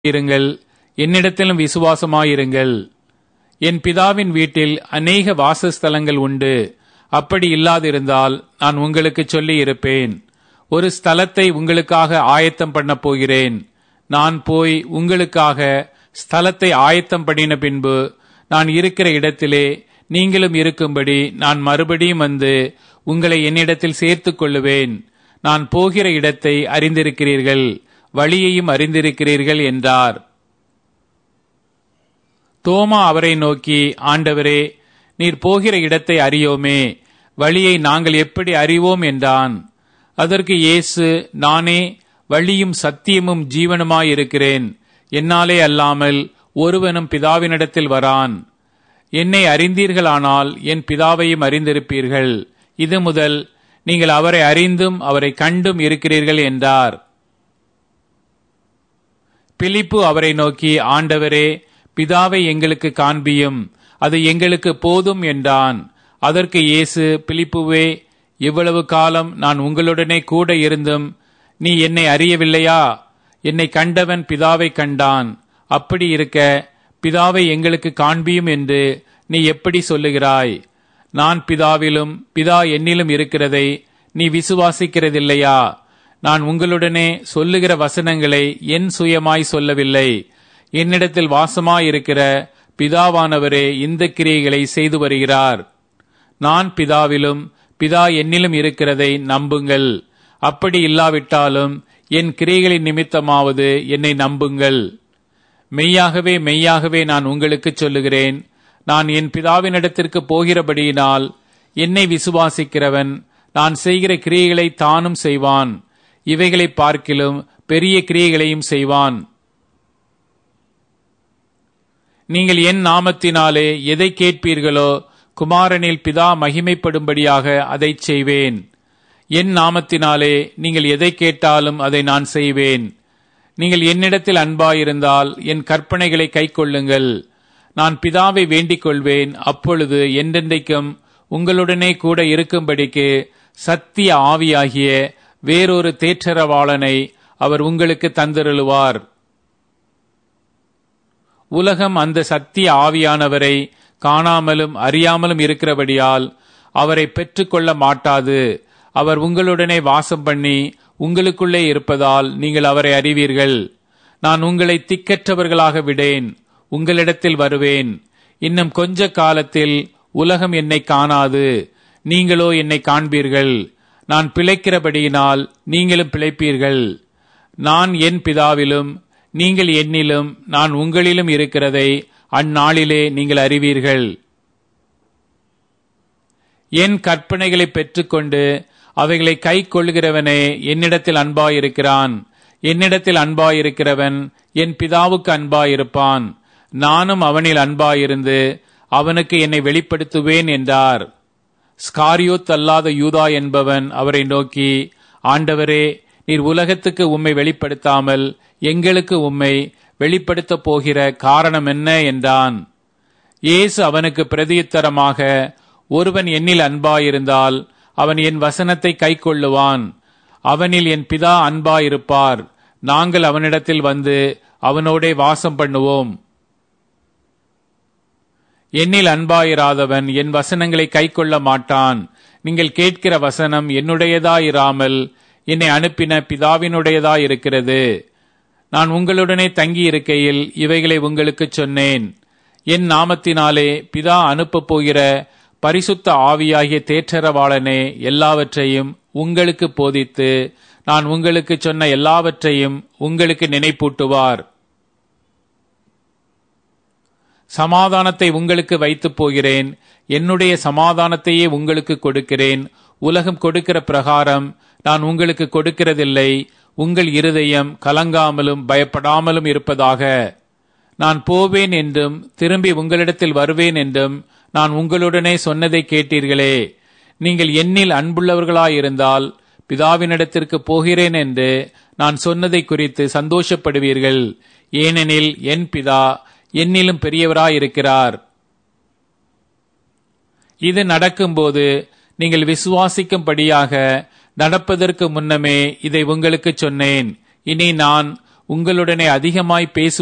இருங்கள் என்னிடத்திலும் விசுவாசமாயிருங்கள் என் பிதாவின் வீட்டில் அநேக வாசஸ்தலங்கள் உண்டு அப்படி இல்லாதிருந்தால் நான் உங்களுக்கு சொல்லி இருப்பேன் ஒரு ஸ்தலத்தை உங்களுக்காக ஆயத்தம் பண்ண போகிறேன் நான் போய் உங்களுக்காக ஸ்தலத்தை ஆயத்தம் பண்ணின பின்பு நான் இருக்கிற இடத்திலே நீங்களும் இருக்கும்படி நான் மறுபடியும் வந்து உங்களை என்னிடத்தில் சேர்த்துக் கொள்ளுவேன் நான் போகிற இடத்தை அறிந்திருக்கிறீர்கள் வழியையும் அறிந்திருக்கிறீர்கள் என்றார் தோமா அவரை நோக்கி ஆண்டவரே நீர் போகிற இடத்தை அறியோமே வழியை நாங்கள் எப்படி அறிவோம் என்றான் அதற்கு இயேசு நானே வழியும் சத்தியமும் ஜீவனுமாயிருக்கிறேன் என்னாலே அல்லாமல் ஒருவனும் பிதாவினிடத்தில் வரான் என்னை அறிந்தீர்களானால் என் பிதாவையும் அறிந்திருப்பீர்கள் இது முதல் நீங்கள் அவரை அறிந்தும் அவரை கண்டும் இருக்கிறீர்கள் என்றார் பிலிப்பு அவரை நோக்கி ஆண்டவரே பிதாவை எங்களுக்கு காண்பியும் அது எங்களுக்கு போதும் என்றான் அதற்கு இயேசு பிலிப்புவே இவ்வளவு காலம் நான் உங்களுடனே கூட இருந்தும் நீ என்னை அறியவில்லையா என்னை கண்டவன் பிதாவை கண்டான் அப்படி இருக்க பிதாவை எங்களுக்கு காண்பியும் என்று நீ எப்படி சொல்லுகிறாய் நான் பிதாவிலும் பிதா என்னிலும் இருக்கிறதை நீ விசுவாசிக்கிறதில்லையா நான் உங்களுடனே சொல்லுகிற வசனங்களை என் சுயமாய் சொல்லவில்லை என்னிடத்தில் வாசமாயிருக்கிற பிதாவானவரே இந்த கிரியைகளை செய்து வருகிறார் நான் பிதாவிலும் பிதா என்னிலும் இருக்கிறதை நம்புங்கள் அப்படி இல்லாவிட்டாலும் என் கிரியைகளின் நிமித்தமாவது என்னை நம்புங்கள் மெய்யாகவே மெய்யாகவே நான் உங்களுக்கு சொல்லுகிறேன் நான் என் பிதாவினிடத்திற்கு போகிறபடியினால் என்னை விசுவாசிக்கிறவன் நான் செய்கிற கிரியைகளை தானும் செய்வான் இவைகளை பார்க்கிலும் பெரிய கிரியைகளையும் செய்வான் நீங்கள் என் நாமத்தினாலே எதை கேட்பீர்களோ குமாரனில் பிதா மகிமைப்படும்படியாக அதை செய்வேன் என் நாமத்தினாலே நீங்கள் எதை கேட்டாலும் அதை நான் செய்வேன் நீங்கள் என்னிடத்தில் அன்பாயிருந்தால் என் கற்பனைகளை கைக்கொள்ளுங்கள் நான் பிதாவை வேண்டிக் கொள்வேன் அப்பொழுது என்றென்றைக்கும் உங்களுடனே கூட இருக்கும்படிக்கு சத்திய ஆவியாகிய வேறொரு தேற்றரவாளனை அவர் உங்களுக்கு தந்தருளுவார் உலகம் அந்த சத்திய ஆவியானவரை காணாமலும் அறியாமலும் இருக்கிறபடியால் அவரை பெற்றுக்கொள்ள மாட்டாது அவர் உங்களுடனே வாசம் பண்ணி உங்களுக்குள்ளே இருப்பதால் நீங்கள் அவரை அறிவீர்கள் நான் உங்களை திக்கற்றவர்களாக விடேன் உங்களிடத்தில் வருவேன் இன்னும் கொஞ்ச காலத்தில் உலகம் என்னை காணாது நீங்களோ என்னை காண்பீர்கள் நான் பிழைக்கிறபடியினால் நீங்களும் பிழைப்பீர்கள் நான் என் பிதாவிலும் நீங்கள் என்னிலும் நான் உங்களிலும் இருக்கிறதை அந்நாளிலே நீங்கள் அறிவீர்கள் என் கற்பனைகளை பெற்றுக்கொண்டு அவைகளை கை கொள்கிறவனே என்னிடத்தில் அன்பாயிருக்கிறான் என்னிடத்தில் அன்பாயிருக்கிறவன் என் பிதாவுக்கு அன்பாயிருப்பான் நானும் அவனில் அன்பாயிருந்து அவனுக்கு என்னை வெளிப்படுத்துவேன் என்றார் ஸ்காரியோத் அல்லாத யூதா என்பவன் அவரை நோக்கி ஆண்டவரே நீர் உலகத்துக்கு உம்மை வெளிப்படுத்தாமல் எங்களுக்கு உம்மை வெளிப்படுத்தப் போகிற காரணம் என்ன என்றான் இயேசு அவனுக்கு பிரதியுத்தரமாக ஒருவன் என்னில் அன்பாயிருந்தால் அவன் என் வசனத்தை கைக்கொள்ளுவான் அவனில் என் பிதா அன்பாயிருப்பார் நாங்கள் அவனிடத்தில் வந்து அவனோடே வாசம் பண்ணுவோம் என்னில் அன்பாயிராதவன் என் வசனங்களை கைக்கொள்ள மாட்டான் நீங்கள் கேட்கிற வசனம் என்னுடையதாயிராமல் என்னை அனுப்பின பிதாவினுடையதாயிருக்கிறது நான் உங்களுடனே தங்கி இருக்கையில் இவைகளை உங்களுக்கு சொன்னேன் என் நாமத்தினாலே பிதா அனுப்பப் போகிற பரிசுத்த ஆவியாகிய தேற்றரவாளனே எல்லாவற்றையும் உங்களுக்கு போதித்து நான் உங்களுக்கு சொன்ன எல்லாவற்றையும் உங்களுக்கு நினைப்பூட்டுவார் சமாதானத்தை உங்களுக்கு வைத்துப் போகிறேன் என்னுடைய சமாதானத்தையே உங்களுக்கு கொடுக்கிறேன் உலகம் கொடுக்கிற பிரகாரம் நான் உங்களுக்கு கொடுக்கிறதில்லை உங்கள் இருதயம் கலங்காமலும் பயப்படாமலும் இருப்பதாக நான் போவேன் என்றும் திரும்பி உங்களிடத்தில் வருவேன் என்றும் நான் உங்களுடனே சொன்னதை கேட்டீர்களே நீங்கள் என்னில் அன்புள்ளவர்களாயிருந்தால் பிதாவினிடத்திற்கு போகிறேன் என்று நான் சொன்னதை குறித்து சந்தோஷப்படுவீர்கள் ஏனெனில் என் பிதா என்னிலும் பெரியவராயிருக்கிறார் இது நடக்கும்போது நீங்கள் விசுவாசிக்கும்படியாக நடப்பதற்கு முன்னமே இதை உங்களுக்கு சொன்னேன் இனி நான் உங்களுடனே அதிகமாய் பேசு